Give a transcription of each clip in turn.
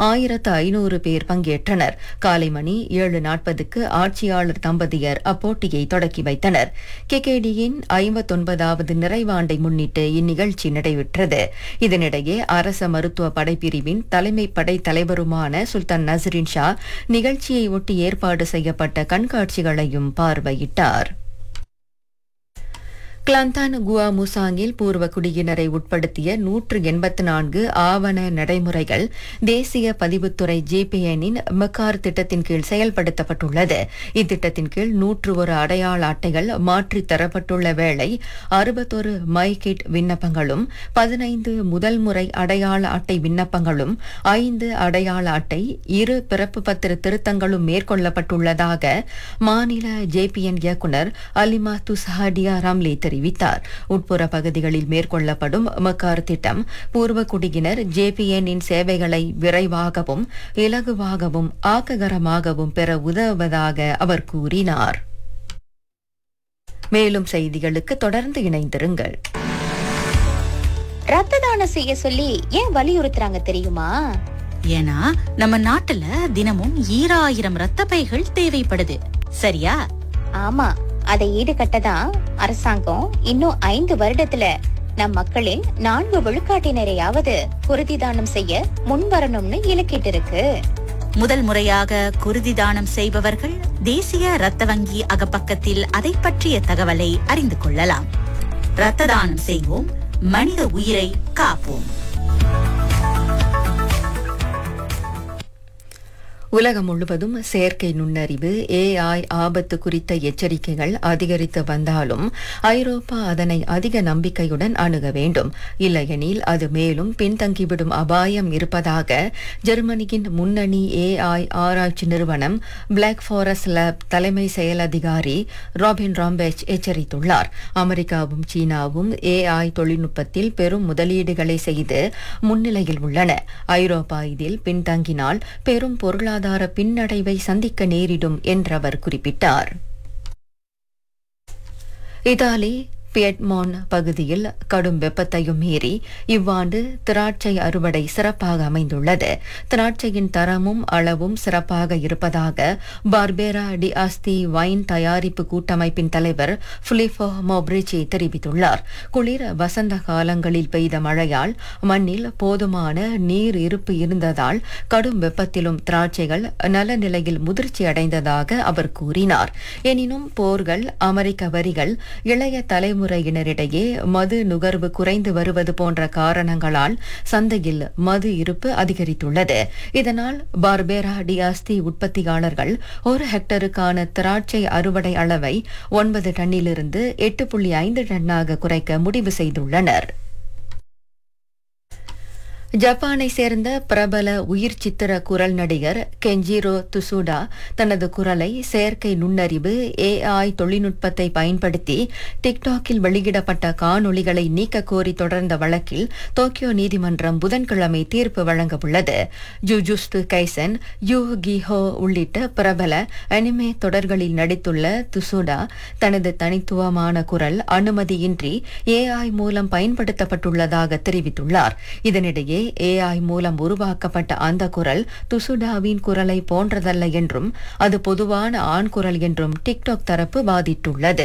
ஆயிரத்து ஐநூறு பேர் பங்கேற்றனர் காலை மணி ஏழு நாற்பதுக்கு ஆட்சியாளர் தம்பதியர் அப்போட்டியை தொடக்கி வைத்தனர் கெகேடியின் ஐம்பத்தொன்பதாவது நிறைவாண்டை முன்னிட்டு இந்நிகழ்ச்சி நடைபெற்றது இதனிடையே அரச மருத்துவ படைப்பிரிவின் தலைமை படை தலைவருமான சுல்தான் நசரின் ஷா நிகழ்ச்சியை ஒட்டி ஏற்பாடு செய்யப்பட்ட கண்காட்சிகளையும் பார்வையிட்டார் கிளந்தான் குவா முசாங்கில் பூர்வ குடியினரை உட்படுத்திய நூற்று எண்பத்து நான்கு ஆவண நடைமுறைகள் தேசிய பதிவுத்துறை ஜிபிஎனின் மெக்கார் திட்டத்தின் கீழ் செயல்படுத்தப்பட்டுள்ளது இத்திட்டத்தின் கீழ் நூற்று ஒரு அடையாள அட்டைகள் மாற்றித் தரப்பட்டுள்ள வேளை அறுபத்தொரு மைகிட் விண்ணப்பங்களும் பதினைந்து முதல் முறை அடையாள அட்டை விண்ணப்பங்களும் ஐந்து அடையாள அட்டை இரு பிறப்பு பத்திர திருத்தங்களும் மேற்கொள்ளப்பட்டுள்ளதாக மாநில ஜேபிஎன் இயக்குநர் அலிமா துசாடியா ராம்லே தெரிவித்தார் உட்புற பகுதிகளில் மேற்கொள்ளப்படும் மக்கார் திட்டம் பூர்வ குடியினர் ஜேபிஎனின் சேவைகளை விரைவாகவும் இலகுவாகவும் ஆக்ககரமாகவும் பெற உதவுவதாக அவர் கூறினார் மேலும் செய்திகளுக்கு தொடர்ந்து இணைந்திருங்கள் ரத்த தானம் செய்ய சொல்லி ஏன் வலியுறுத்துறாங்க தெரியுமா ஏன்னா நம்ம நாட்டுல தினமும் ஈராயிரம் ரத்த பைகள் தேவைப்படுது சரியா ஆமா அதை ஈடுகட்ட தான் அரசாங்கம் இன்னும் ஐந்து வருடத்துல நம் மக்களின் நான்கு விழுக்காட்டினரையாவது குருதி தானம் செய்ய முன்வரணும்னு இலக்கிட்டு இருக்கு முதல் முறையாக குருதி தானம் செய்பவர்கள் தேசிய ரத்த வங்கி அகப்பக்கத்தில் அதை பற்றிய தகவலை அறிந்து கொள்ளலாம் ரத்த தானம் செய்வோம் மனித உயிரை காப்போம் உலகம் முழுவதும் செயற்கை நுண்ணறிவு ஏஐ ஆபத்து குறித்த எச்சரிக்கைகள் அதிகரித்து வந்தாலும் ஐரோப்பா அதனை அதிக நம்பிக்கையுடன் அணுக வேண்டும் இல்லையெனில் அது மேலும் பின்தங்கிவிடும் அபாயம் இருப்பதாக ஜெர்மனியின் முன்னணி ஏஐ ஆராய்ச்சி நிறுவனம் பிளாக் ஃபாரஸ்ட் லேப் தலைமை செயல் அதிகாரி ராபின் ராம்பேச் எச்சரித்துள்ளார் அமெரிக்காவும் சீனாவும் ஏஐ தொழில்நுட்பத்தில் பெரும் முதலீடுகளை செய்து முன்னிலையில் உள்ளன ஐரோப்பா இதில் பின்தங்கினால் பெரும் பொருளாதார பின்னடைவை சந்திக்க நேரிடும் என்றவர் குறிப்பிட்டார் இத்தாலி பியட்மான் பகுதியில் கடும் வெப்பத்தையும் மீறி இவ்வாண்டு திராட்சை அறுவடை சிறப்பாக அமைந்துள்ளது திராட்சையின் தரமும் அளவும் சிறப்பாக இருப்பதாக பார்பேரா டி ஆஸ்தி வைன் தயாரிப்பு கூட்டமைப்பின் தலைவர் பிலிப்போ மோப்ரிச்சி தெரிவித்துள்ளார் குளிர் வசந்த காலங்களில் பெய்த மழையால் மண்ணில் போதுமான நீர் இருப்பு இருந்ததால் கடும் வெப்பத்திலும் திராட்சைகள் நல நிலையில் முதிர்ச்சி அடைந்ததாக அவர் கூறினார் எனினும் போர்கள் அமெரிக்க வரிகள் இளைய தலைமுறையினரிடையே மது நுகர்வு குறைந்து வருவது போன்ற காரணங்களால் சந்தையில் மது இருப்பு அதிகரித்துள்ளது இதனால் பார்பேரா டியாஸ்தி உற்பத்தியாளர்கள் ஒரு ஹெக்டருக்கான திராட்சை அறுவடை அளவை ஒன்பது டன்னிலிருந்து எட்டு புள்ளி ஐந்து டன்னாக குறைக்க முடிவு செய்துள்ளனர் ஜப்பானை சேர்ந்த பிரபல உயிர் சித்திர குரல் நடிகர் கெஞ்சிரோ துசுடா தனது குரலை செயற்கை நுண்ணறிவு ஏஐ தொழில்நுட்பத்தை பயன்படுத்தி டிக்டாக்கில் வெளியிடப்பட்ட காணொளிகளை நீக்க கோரி தொடர்ந்த வழக்கில் டோக்கியோ நீதிமன்றம் புதன்கிழமை தீர்ப்பு வழங்கவுள்ளது ஜுஜுஸ்து கைசன் யூ கிஹோ உள்ளிட்ட பிரபல அனிமே தொடர்களில் நடித்துள்ள துசுடா தனது தனித்துவமான குரல் அனுமதியின்றி ஏஐ மூலம் பயன்படுத்தப்பட்டுள்ளதாக தெரிவித்துள்ளார் இதனிடையே ஏஐ மூலம் உருவாக்கப்பட்ட அந்த குரல் துசுடாவின் குரலை போன்றதல்ல என்றும் அது பொதுவான ஆண் குரல் என்றும் டிக்டாக் தரப்பு வாதிட்டுள்ளது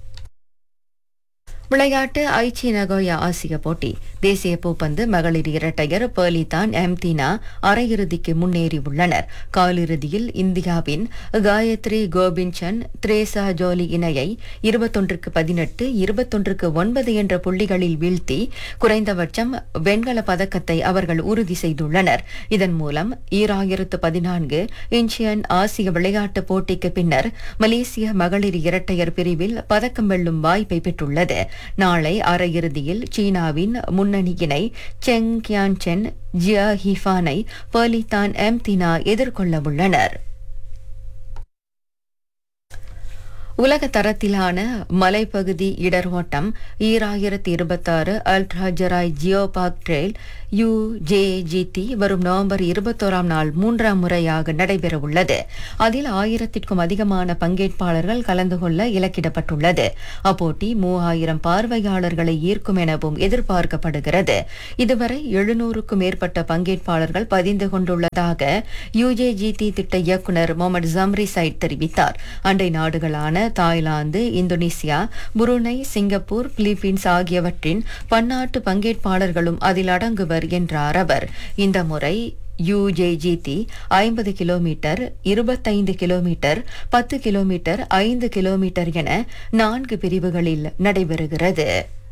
விளையாட்டு ஐச்சி நகோயா ஆசிய போட்டி தேசிய பூப்பந்து மகளிர் இரட்டையர் பேர்லிதான் எம்தீனா அரையிறுதிக்கு முன்னேறியுள்ளனர் காலிறுதியில் இந்தியாவின் காயத்ரி கோபின்சன் த்ரேசா ஜோலி இணையை இருபத்தொன்றுக்கு பதினெட்டு இருபத்தொன்றுக்கு ஒன்பது என்ற புள்ளிகளில் வீழ்த்தி குறைந்தபட்சம் வெண்கல பதக்கத்தை அவர்கள் உறுதி செய்துள்ளனர் இதன் மூலம் ஈராயிரத்து பதினான்கு இன்ச்சியன் ஆசிய விளையாட்டுப் போட்டிக்கு பின்னர் மலேசிய மகளிர் இரட்டையர் பிரிவில் பதக்கம் வெல்லும் வாய்ப்பை பெற்றுள்ளது நாளை அரையிறுதியில் சீனாவின் முன்னணி இணை செங் கியான் சென் ஜியா ஹிஃபானை பர்லிதான் எம் தினா எதிர்கொள்ள உள்ளனர் உலக தரத்திலான மலைப்பகுதி இடர் ஓட்டம் ஈராயிரத்தி இருபத்தாறு ultra Jerai geo park trail UJGT வரும் நவம்பர் இருபத்தோராம் நாள் மூன்றாம் முறையாக நடைபெறவுள்ளது அதில் ஆயிரத்திற்கும் அதிகமான பங்கேற்பாளர்கள் கலந்து கொள்ள இலக்கிடப்பட்டுள்ளது அப்போட்டி மூவாயிரம் பார்வையாளர்களை ஈர்க்கும் எனவும் எதிர்பார்க்கப்படுகிறது இதுவரை எழுநூறுக்கும் மேற்பட்ட பங்கேற்பாளர்கள் பதிந்து கொண்டுள்ளதாக யுஜேஜிடி திட்ட இயக்குநர் முகமது ஜம்ரி சைட் தெரிவித்தார் அண்டை நாடுகளான Thailand Indonesia Brunei Singapore Philippines ஆகியவற்றின் பன்னாட்டு பங்கேற்பாளர்களும் அதில் அடங்குவர் என்றார் அவர் இந்த முறை யுஜேஜிடி ஐம்பது கிலோமீட்டர் இருபத்தைந்து கிலோமீட்டர் பத்து கிலோமீட்டர் ஐந்து கிலோமீட்டர் என நான்கு பிரிவுகளில் நடைபெறுகிறது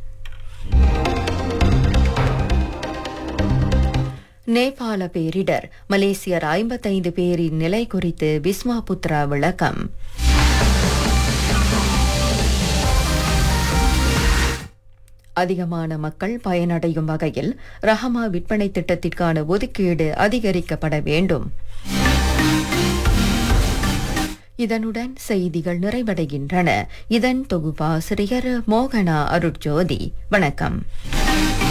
நேபாள பேரிடர் மலேசியர் ஐம்பத்தைந்து பேரின் நிலை குறித்து பிஸ்மா புத்ரா விளக்கம் அதிகமான மக்கள் பயனடையும் வகையில் ரஹமா விற்பனை திட்டத்திற்கான ஒதுக்கீடு அதிகரிக்கப்பட வேண்டும் இதனுடன் செய்திகள் நிறைவடைகின்றன இதன் தொகுப்பாசிரியர் மோகனா அருட்ஜோதி வணக்கம்